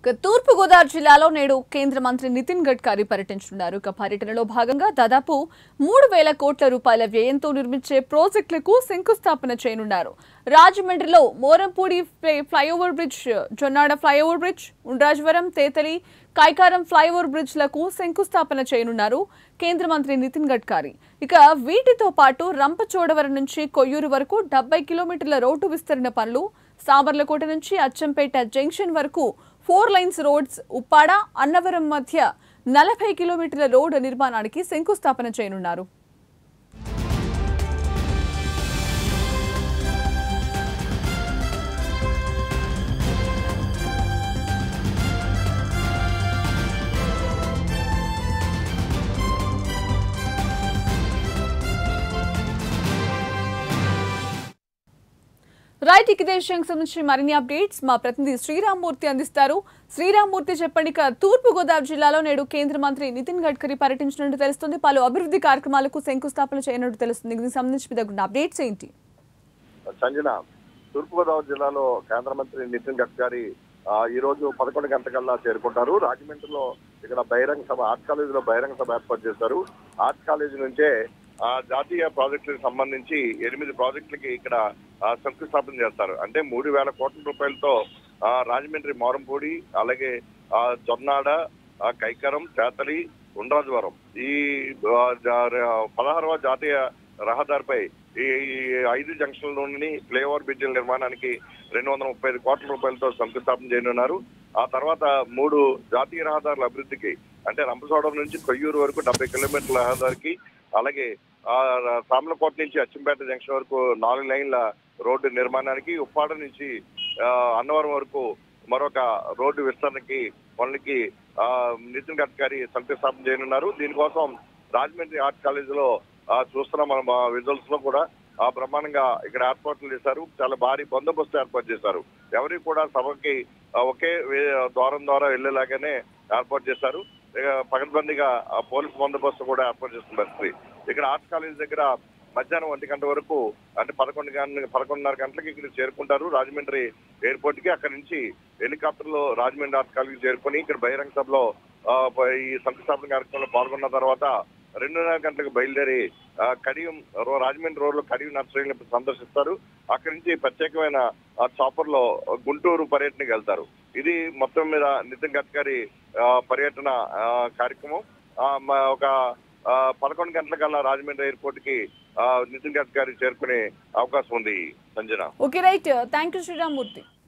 ఇక తూర్పు గోదావరి జిల్లాలో నేడు కేంద్ర మంత్రి నితిన్ గడ్కరీ పర్యటించనున్నారు ఇక పర్యటనలో భాగంగా దాదాపు మూడు వేల కోట్ల రూపాయల వ్యయంతో నిర్మించే ప్రాజెక్టులకు శంకుస్థాపన చేయనున్నారు రాజమండ్రిలో మోరంపూడి ఫ్లై- flyover bridge Jonnada flyover bridge Undrajavaram Tetali Kaikaram flyover బ్రిడ్జ్లకు శంకుస్థాపన చేయనున్నారు కేంద్ర మంత్రి నితిన్ గడ్కరీ ఇక వీటితో పాటు రంపచోడవరం నుంచి కొయ్యూరు వరకు డెబ్బై కిలోమీటర్ల రోడ్డు విస్తరణ పనులు సామర్లకోట నుంచి అచ్చంపేట జంక్షన్ వరకు four lanes roads Uppada Annavaram మధ్య నలభై కిలోమీటర్ల రోడ్డు నిర్మాణానికి శంకుస్థాపన చేయనున్నారు రైట్ ఇక ఇదే విషయానికి సంబంధించి మరిన్ని అప్డేట్స్ మా ప్రతినిధి శ్రీరామ్మూర్తి అందిస్తారు శ్రీరామ్మూర్తి చెప్పండి ఇక తూర్పు గోదావరి జిల్లాలో నేడు కేంద్ర మంత్రి నితిన్ గడ్కరీ పర్యటించినట్టు తెలుస్తుంది పలు అభివృద్ధి కార్యక్రమాలకు శంకుస్థాపన చేయనట్టు తెలుస్తుంది దీనికి సంబంధించి మీ దగ్గర ఉన్న అప్డేట్స్ ఏంటి సంజన తూర్పుగోదావరి జిల్లాలో కేంద్ర మంత్రి నితిన్ గడ్కరీ ఆ, ఈ రోజు పదకొండు గంటకల్లా చేరుకుంటారు రాజమండ్రిలో ఇక్కడ బహిరంగ సభ ఆర్ట్స్ కాలేజీలో బహిరంగ సభ ఏర్పాటు చేశారు ఆర్ట్స్ కాలేజీ నుంచే ఆ, జాతీయ ప్రాజెక్టులకు సంబంధించి ఎనిమిది ప్రాజెక్టులకి ఇక్కడ ఆ, శంకుస్థాపన చేస్తారు అంటే మూడు వేల కోట్ల రూపాయలతో ఆ, రాజమండ్రి మారంపూడి అలాగే ఆ, జొన్నాడ ఆ, కైకరం చేతలి ఉండ్రాజవరం ఈ ఆ, జా- పదహారవ జాతీయ రహదారిపై ఈ ఈ ఐదు జంక్షన్ల నుండి ఫ్లైఓవర్ బ్రిడ్జిల నిర్మాణానికి రెండు వందల ముప్పై ఐదు కోట్ల రూపాయలతో శంకుస్థాపన చేయనున్నారు ఆ తర్వాత మూడు జాతీయ రహదారుల అభివృద్ధికి అంటే రంపచోడవరం నుంచి కొయ్యూరు వరకు డెబ్బై కిలోమీటర్ల రహదారికి అలాగే ఆ సామలకోట నుంచి అచ్చంపేట జంక్షన్ వరకు నాలుగు లైన్ల రోడ్డు నిర్మాణానికి ఉప్పాడ నుంచి ఆ, అన్నవరం వరకు మరొక రోడ్డు విస్తరణకి పనులకి ఆ, నితిన్ గడ్కరీ శంకుస్థాపన చేయనున్నారు దీనికోసం రాజమండ్రి ఆర్ట్ కాలేజీలో ఆ, చూస్తున్నాం మనం విజువల్స్ లో కూడా ఆ బ్రహ్మాండంగా ఇక్కడ ఏర్పాట్లు చేశారు చాలా భారీ బందోబస్తు ఏర్పాటు చేశారు ఎవరి కూడా సభకి ఆ, ఒకే వే- ద్వారం ద్వారా వెళ్ళేలాగానే ఏర్పాటు చేశారు ఇక పకడ్బందీగా ఆ పోలీస్ బందోబస్తు కూడా ఏర్పాటు చేస్తున్న పరిస్థితి ఇక్కడ ఆర్ట్స్ కాలేజ్ దగ్గర మధ్యాహ్నం ఒంటి గంట వరకు అంటే పదకొండు గంటల పదకొండున్నర గంటలకి ఇక్కడ చేరుకుంటారు రాజమండ్రి ఎయిర్పోర్ట్ కి అక్కడ నుంచి హెలికాప్టర్ లో రాజమండ్రి ఆర్ట్స్ కాలేజ్ చేరుకొని ఇక్కడ బహిరంగ సభలో ఆ, ఈ శంకుస్థాపన కార్యక్రమంలో పాల్గొన్న తర్వాత రెండున్నర గంటలకు బయలుదేరి ఆ, కడియం రో- రాజమండ్రి రోడ్ లో కడియం నర్సరీని సందర్శిస్తారు అక్కడి నుంచి ప్రత్యేకమైన ఆ, చాపర్ లో గుంటూరు పర్యటనకి వెళ్తారు ఇది మొత్తం మీద నితిన్ గడ్కరీ ఆ, పర్యటన ఆ, కార్యక్రమం ఆ, మ- ఒక ఆ, పదకొండు గంటలకల్లా రాజమండ్రి ఎయిర్పోర్ట్ కి ఆ, నితిన్ గడ్కరీ చేరుకునే అవకాశం ఉంది Sanjana okay right thank you Sriramamurthy